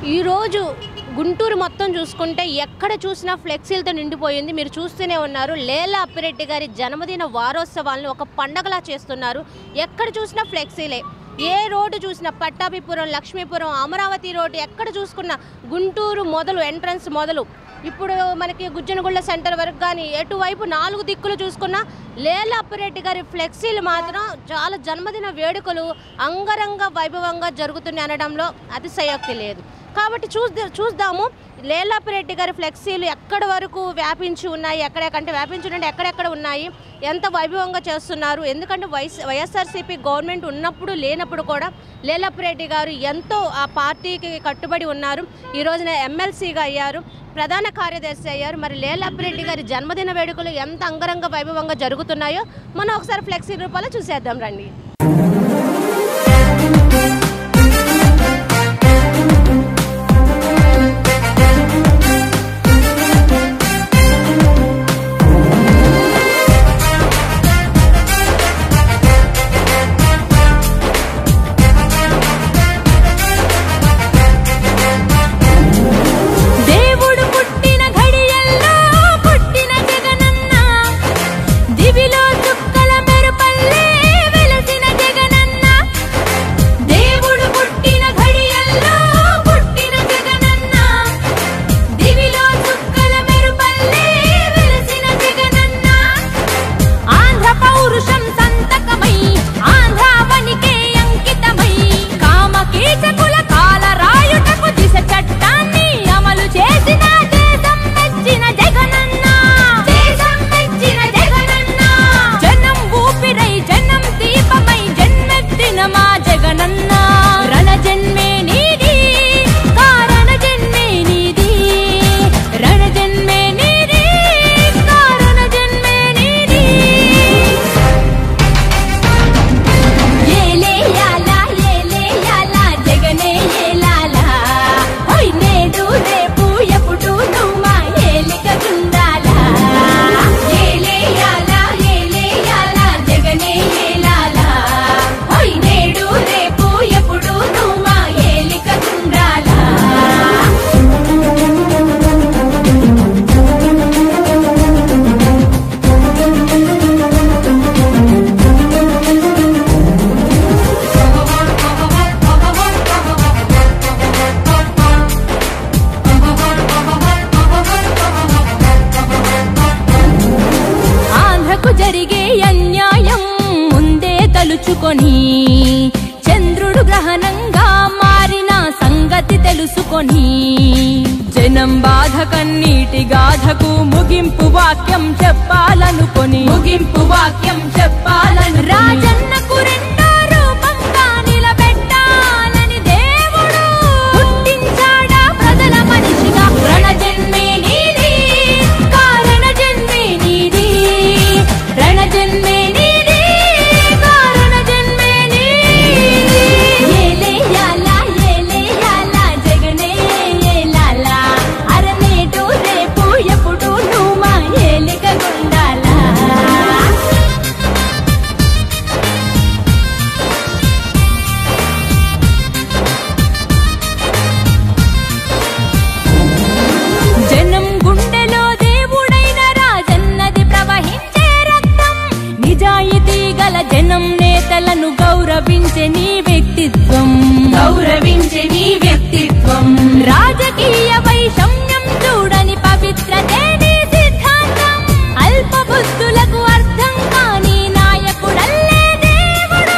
ఈరోజు గుంటూరు మొత్తం చూసుకుంటే ఎక్కడ చూసినా ఫ్లెక్సీలతో నిండిపోయింది మీరు చూస్తూనే ఉన్నారు లేలా అప్పిరెడ్డి గారి జన్మదిన వారోత్సవాలను ఒక పండగలా చేస్తున్నారు ఎక్కడ చూసినా ఫ్లెక్సీలే ఏ రోడ్డు చూసినా పట్టాభిపురం లక్ష్మీపురం అమరావతి రోడ్డు ఎక్కడ చూసుకున్నా గుంటూరు మొదలు ఎంట్రన్స్ మొదలు ఇప్పుడు మనకి గుజ్జనగుళ్ళ సెంటర్ వరకు కానీ ఎటువైపు నాలుగు దిక్కులు చూసుకున్నా లేల అప్పిరెడ్డి గారి ఫ్లెక్సీలు మాత్రం చాలా జన్మదిన వేడుకలు అంగరంగ వైభవంగా జరుగుతున్నాయి అనడంలో అతిశయోక్తి లేదు కాబట్టి చూద్దా చూద్దాము లేలాపిరెడ్డి గారి ఫ్లెక్సీలు ఎక్కడి వరకు వ్యాపించి ఉన్నాయి ఎక్కడెక్కంటే వ్యాపించి ఉంటే ఎక్కడెక్కడ ఉన్నాయి ఎంత వైభవంగా చేస్తున్నారు ఎందుకంటే వైఎస్ వైఎస్ఆర్సీపీ గవర్నమెంట్ ఉన్నప్పుడు లేనప్పుడు కూడా లేలాపిరెడ్డి గారు ఎంతో ఆ పార్టీకి కట్టుబడి ఉన్నారు ఈ రోజున ఎమ్మెల్సీగా అయ్యారు ప్రధాన కార్యదర్శి అయ్యారు మరి లేలాపిరెడ్డి గారి జన్మదిన వేడుకలు ఎంత అంగరంగ వైభవంగా జరుగుతున్నాయో మనం ఒకసారి ఫ్లెక్సీ రూపాలో చూసేద్దాం రండి దేవుడు పుట్టిన ఘడియల్లో పుట్టిన జగనన్న దివిలో చుక్కల మెరుపల్లే వెలసిన జగనన్న దేవుడు పుట్టిన ఘడియల్లో పుట్టిన జగనన్న దివిలో చుక్కల మెరుపల్లే వెలసిన జగనన్న ఆంధ్ర పౌరుషం సంతకమై ఆంధ్రావనికే అంకితమై కామకీచకుల కాల రాయుటకు దిశ చట్టాన్ని అమలు చేసిన దేశం మెచ్చిన జగనన్న దేశం మెచ్చిన జగనన్న జనం ఊపిరై జనం దీపమై జన్మెత్తిన మా జగనన్న రణ జన్మే నీది కారణ జన్మే నీది రణ జన్మే నీది కారణ జన్మే నీది ఏలే యాలా ఏలే యాలా జగనే ఏలాలా ఓయ్ నేడు రేపు ఎప్పుడు నువ్వు మా ఏలిక గుండాలా ఏలే యాలా ఏలే యాలా జగనే ఏలాలా ఓయ్ నేడు రేపు ఎప్పుడు నువ్వు మా ఏలిక గుండాలా ఆంధ్రకు జరిగే అన్యాయం ముందే తలుచుకొని చంద్రుడు గ్రహణంగా మారిన సంగతి తెలుసుకొని జనం బాధ కన్నీటి గాథకు ముగింపు వాక్యం చెప్పాలనుకొని ముగింపు వాక్యం చెప్పాలను రాజన్నకు రెండో రూపంగా నిలబెట్టాలని దేవుడు పుట్టించాడా ప్రజల మనిషిగా రణ జన్మే నీది కారణ జన్మే నీది రణ జన్మే నీది కారణ జన్మే నీది ఏలే యాలా ఏలే యాలా జగనే ఏలాలా అరనేటు రేపు ఎప్పుడు నువ్వు మా ఏలిక గుండాలా జనం గుండెలో దేవుడైన రాజన్నది ప్రవహించే రక్తం నిజాయితీ గల జనం నేతలను గౌరవించే నీ వ్యక్తిత్వం గౌరవించే నీ వ్యక్తిత్వం రాజకీయ వైషమ్యం చూడని పవిత్రతే నీ సిద్ధాంతం అల్ప బుద్ధులకు అర్థం కాని నాయకుడల్లే దేవుడు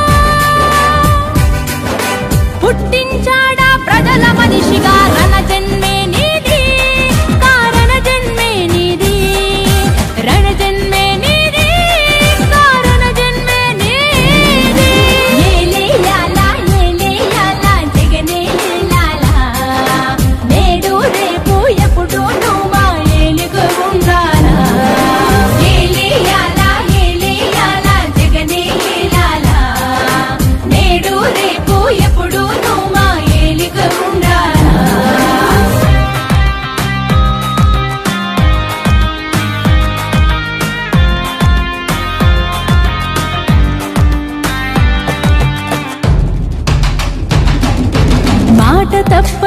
పుట్టించాడా ప్రజల మనిషిగా రణ జన్మే నీది కారణ జన్మే నీది రణ జన్మే నీది కారణ జన్మే నీది ఏలే యాలా ఏలే యాలా జగనే ఏలాలా నేడు రేపు ఎప్పుడు నువ్వు మా ఏలుగు ఉండాలా ఏలే యాలా ఏలే యాలా జగనే ఏలాలా నేడు రేపు ఎప్పుడు నువ్వు మా ఏలిక ఉండాలా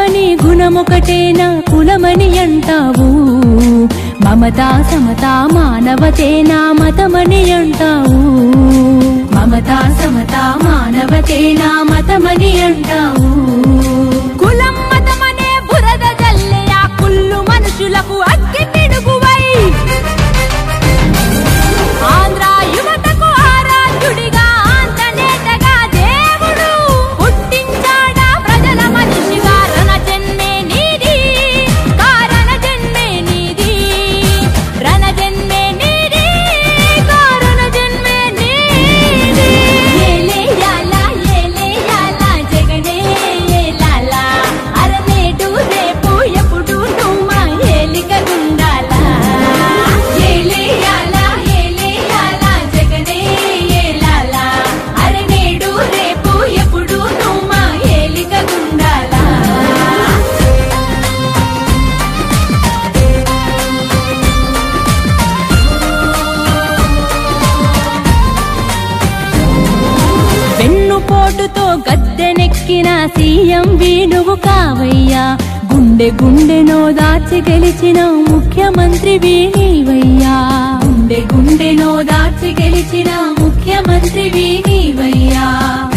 తప్పని గుణమొకటేనా కులమని అంటావు మమతా సమతా మానవతేనా మతమని అంటావు మమతా సమతా మానవతేనా మతమని అంటావు కులం మతమనే బురద జల్లే ఆ కుళ్ళు మనుషులకు అగ్గి పిడుగువై ఆంధ్ర యువతకు ఆరాధ్యుడిగా ఆంతనేతగా దేవుడు పుట్టించాడా ప్రజల మనిషిగా రణ జన్మే నీది కారణ జన్మే నీది రణ జన్మే నీది కారణ జన్మే నీది ఏలే యాలా ఏలే యాలా జగనే ఏలాలా అరనేటు రేపు ఎప్పుడు నువ్వు మా ఏలిక గుండాలా ఏలే యాలా ఏలే యాలా జగనే ఏలాలా అరనేడు రేపు ఎప్పుడు నువ్వు మా ఏలిక గుండాలా వెన్నుపోటుతో గద్దెనెక్కిన సీఎం వీణువు కావయ్యా గుండె గుండెనో దాచి గెలిచిన ముఖ్యమంత్రి వీణీవయ్యా గుండె గుండెనో దాచి గెలిచిన ముఖ్యమంత్రి వీణీవయ్యా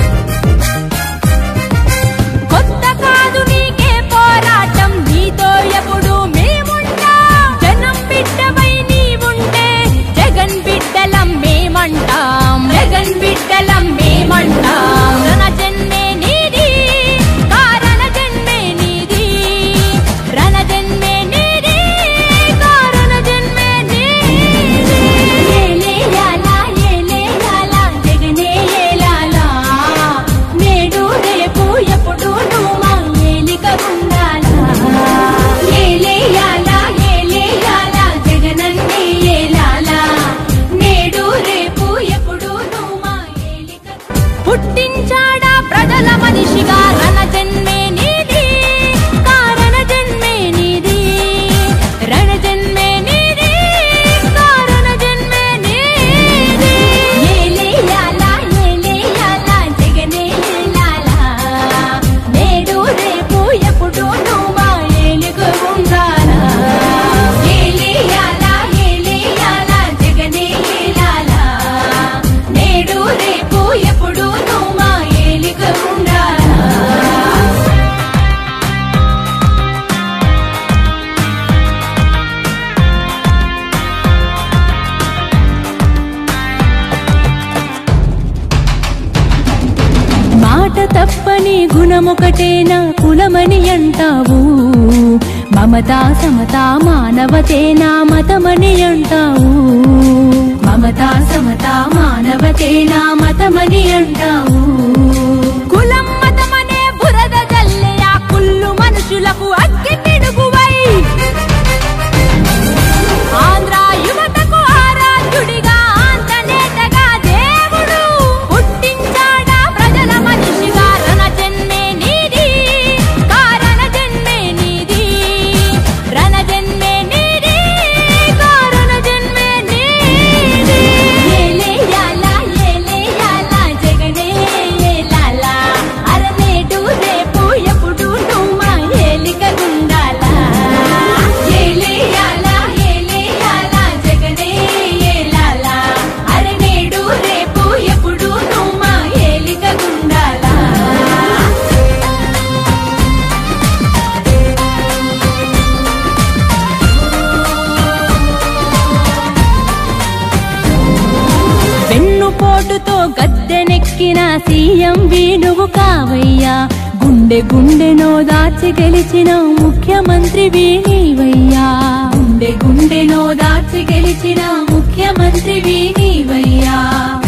కొత్త కాదు నీకే పోరాటం నీతో ఎప్పుడు మేముంటాం జనం బిడ్డవై నీవుంటే జగన్ బిడ్డలం మేమంటాం జగన్ బిడ్డలం మేమంటాం రణ జన్మే నీది కారణ జన్మే నీది రణ జన్మే నీది కారణ జన్మే నీది ఏలే యాలా ఏలే యాలా జగనే ఏలాలా నేడు రేపు ఎప్పుడు నువ్వు మా ఏలిక ఉండాలా ఏలే యాలా ఏలే యాలా జగనన్నే ఏలాలా నేడు రేపు ఎప్పుడు నువ్వు మా ఏలిక పుట్టించాడా ప్రజల మనిషిగా రణ జన్మే నీది కారణ జన్మే నీది రణ జన్మే నీది కారణ జన్మే నీది ఏలే యాలా ఏలే యాలా జగనే ఏలాలా నేడు రేపు ఎప్పుడు నువ్వు మా ఏలుగు ఉండాలా ఏలే యాలా ఏలే యాలా జగనే ఏలాలా నేడు రేపు ఎప్పుడు నువ్వు మా ఏలుగు ఉండాలా మాట తప్పని గుణమొకటేనా కులమని అంటావు మమతా సమతా మానవతేనా మతమని అంటావు మమతా సమతా మానవతేనా మతమని అంటావు కులం మతమనే బురద జల్లే ఆ కుళ్ళు మనుషులకు అగ్గి పిడుగువై ఆంధ్ర యువతకు ఆరాధ్యుడిగా ఆంతనేతగా దేవుడు పుట్టించాడా ప్రజల మనిషిగా రణ జన్మే నీది కారణ జన్మే నీది రణ జన్మే నీది కారణ జన్మే నీది ఏలే యాలా ఏలే యాలా జగనే ఏలాలా అరనేడు రేపు ఎప్పుడు నువ్వు మా ఏలిక గుండాలా ఏలే యాలా ఏలే యాలా జగనే ఏలాలా అరనేడు రేపు ఎప్పుడు నువ్వు మా ఏలిక గుండాలా వెన్నుపోటుతో గద్దెనెక్కిన సీఎం వీణువు కావయ్యా గుండె గుండెనో దాచి గెలిచిన ముఖ్యమంత్రి వీణీవయ్యా గుండె గుండెనో దాచి గెలిచిన ముఖ్యమంత్రి వీణీవయ్యా